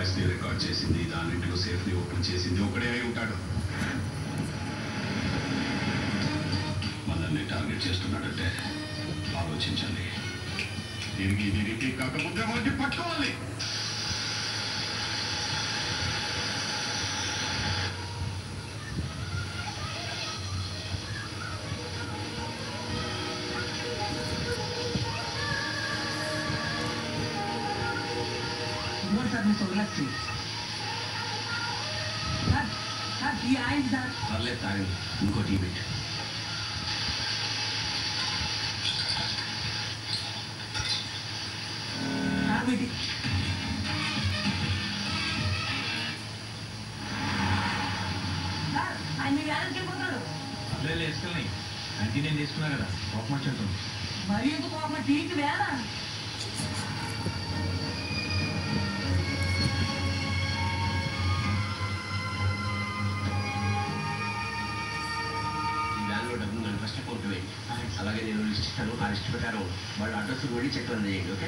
Voice ని record చేసింది దానింటిలో safe ని ఓపెన్ చేసింది ఒకడే అయి ఉంటాడు మనల్ని టార్గెట్ చేస్తున్నాడంటే ఆలోచించండి దీనికి దీనికి కాకపోతే వాటిని పట్టుకోవాలి What's up, Mr. Let's see. Cut, cut the eyes that. పర్లేదు తాగండి ఇంకో టీ పెట్టి Have it. సార్ ఆయన మీ వ్యాలెట్కి వెళ్ళిపోతాడు అట్లే వేసుకెళ్ళి అంటే నేను తీసుకున్నా కదా కోపం వచ్చేస్తుంది మరి ఎందుకు ఒక టీకి వేళ ఈ వ్యాన్లో డబ్బు నన్ను ఫస్ట్ అకౌంట్ వేయండి అలాగే నేను లిస్ట్ ఇస్తాను ఆ లిస్ట్ ప్రకారం వాళ్ళ అడ్రస్ కూడా చెక్ రన్ చేయండి ఓకే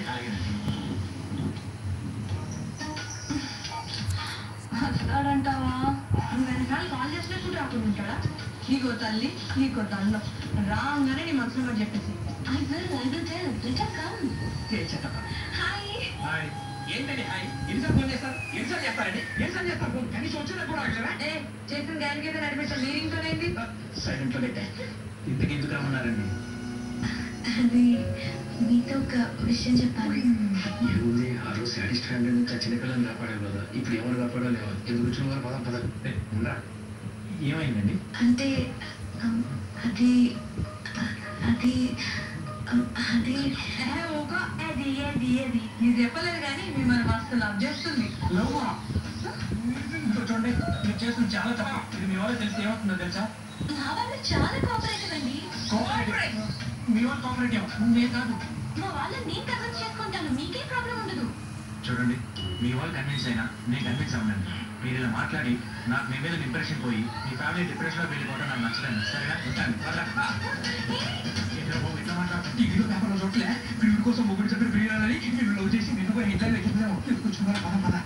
వస్తాడంటావా నువ్వు ఎన్నిసార్లు కాల్ చేసినా కూడా రాకుండా ఉంటాడా నీకో తల్లి నీకో దండం రాగానే నీ మనసులో మాట చెప్పేసి I will I will tell let come hi hi ఏంటండి హాయ్ ఎన్నిసార్లు ఫోన్ చేస్తారు ఎన్నిసార్లు చేస్తారండి ఎన్నిసార్లు చేస్తారు ఫోన్ కనీసం వచ్చినా కూడా అడగరా ఏ చేసిన గారికి అయితే నడిపించాలి మీరింగ్తోనేంటి సైలెంట్లో పెట్టే ఇంతకు ఎందుకు రమ్మన్నారండి అది మీతో ఒక విషయం చెప్పాలి ఏముంది ఆ రోజు సాటిస్ఫై అంటే ఇంకా చిన్నపిల్లలు కాపాడావు కదా ఇప్పుడు ఎవరు కాపాడాలేమో ఎందుకు వచ్చిన వారు పద పద ఏ, ఉందా? ఏమైందండి అంటే అమ్, అది అది అమ్, అది ఏ ఒక అది ఏది ఏది నీకు చెప్పలేదు కానీ మిమ్మల్ని మస్తు లవ్ చేస్తుంది లవ్వా? ఇంకో చూడండి మీరు చేస్తుంది చాలా తప్పు ఇది మీ వాళ్ళు తెలిసి ఏమవుతుందో తెలుసా నా వాళ్ళు చాలా కోఆపరేటివ్ అండి కోఆపరేటివ్ మీ వాళ్ళు కోఆపరేటివ్ నేను కాదు మా వాళ్ళని నేను కన్విన్స్ చేసుకుంటాను మీకే ప్రాబ్లం ఉండదు చూడండి మీ వాళ్ళు కన్విన్స్ అయినా నేను కన్విన్స్ అవ్వనండి మీరు ఇలా మాట్లాడి నాకు మీ మీద ఇంప్రెషన్ పోయి మీ ఫ్యామిలీ డిప్రెషన్లో వెళ్ళిపోవడం నాకు నచ్చలేదు సరేనా ఉంటాను పదరా. ఏంట్రా బాబు ఇట్లా మాట్లాడుతుంది ఈ వీడియో పేపర్లో చూడలే వీడి కోసం ముగ్గురు చెప్పిన ప్రియులని వీళ్ళు లవ్ చేసి నిన్ను కూడా ఇంట్లో వెతుకుతున్నాము కూర్చున్నారు పద పద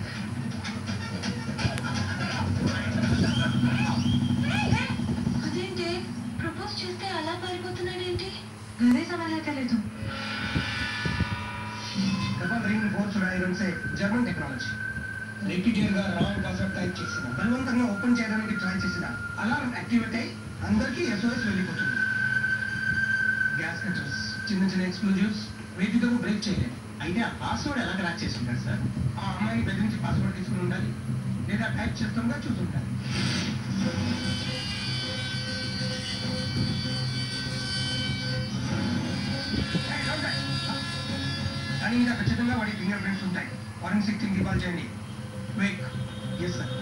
అదేంటి ప్రపోజ్ చేస్తే అలా పారిపోతున్నాడేంటి అదే సమాధానం डबल रिंग फोर्स ड्राइवर से జర్మన్ టెక్నాలజీ రెప్యూటెడ్ గా రాంగ్ పాస్వర్డ్ టైప్ చేసిన బలవంతంగా ఓపెన్ చేయడానికి ట్రై చేసిన అలారం యాక్టివేట్ అయి అందరికీ ఎస్ఓఎస్ వెళ్ళిపోతుంది గ్యాస్ కటర్స్ చిన్న చిన్న ఎక్స్ప్లోజివ్స్ వీటితో బ్రేక్ చేయలేదు అయితే ఆ పాస్వర్డ్ ఎలా క్రాక్ చేసి ఉంటారు సార్ ఆ అమ్మాయిని బెదిరించి పాస్వర్డ్ తీసుకుని ఉండాలి లేదా టైప్ చేస్తుండగా చూసుంటాలి Hey, don't touch. కానీ ఇంకా ఖచ్చితంగా వాడి ఫింగర్ ప్రింట్స్ ఉంటాయి ఫారెన్సిక్ టీమ్ ఇవ్వాలి చేయండి wait yes sir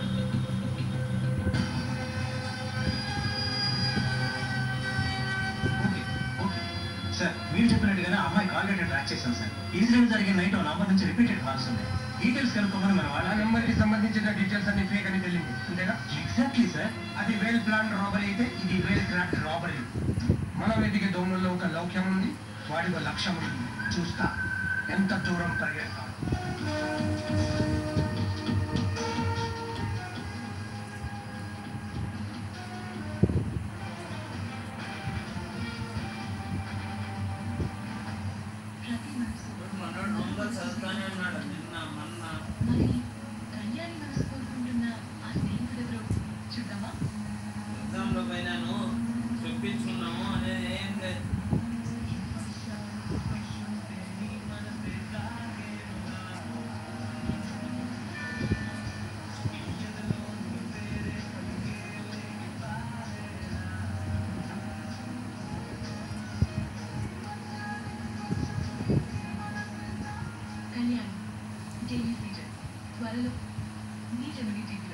okay okay sir మీరు చెప్పినట్టుగానే ఆ అమ్మాయి కాల్ డేటా ట్రాక్ చేశాం సార్ ఇన్సిడెంట్ జరిగిన నైట్ ఓ నంబర్ నుంచి రిపీటెడ్ కాల్స్ ఉన్నాయి డీటెయిల్స్ కనుక్కోమని మన ఆ వాళ్ళ నెంబర్కి సంబంధించిన డీటెయిల్స్ అన్ని ఫేక్ అని తెలియంది అంతేగా ఎగ్జాక్ట్లీ సార్ అది వెల్ ప్లాన్ రాబరీ అయితే ఇది వెల్ క్రాఫ్ట్ రాబరీ మన వెతికే దోమల్లో ఒక లౌక్యం ఉంది వాడి ఒక లక్ష్యం ఉంది చూస్తా ఎంత దూరం పరిగెడతా ప్రతి మనసు మనోడు దొంగలు చదువుతానే ఉన్నాడు నిన్న మొన్న మరి కళ్యాణి మనసు కోరుకుంటున్న ఆ స్నేహితుడు ఎవరు చూద్దామా ఎగ్జామ్లో పోయినాను చెప్పించుకున్నాము అనేది ఏం లేదు కళ్యాణి డైలీ రీడర్ త్వరలో మీ జమిని టీవీ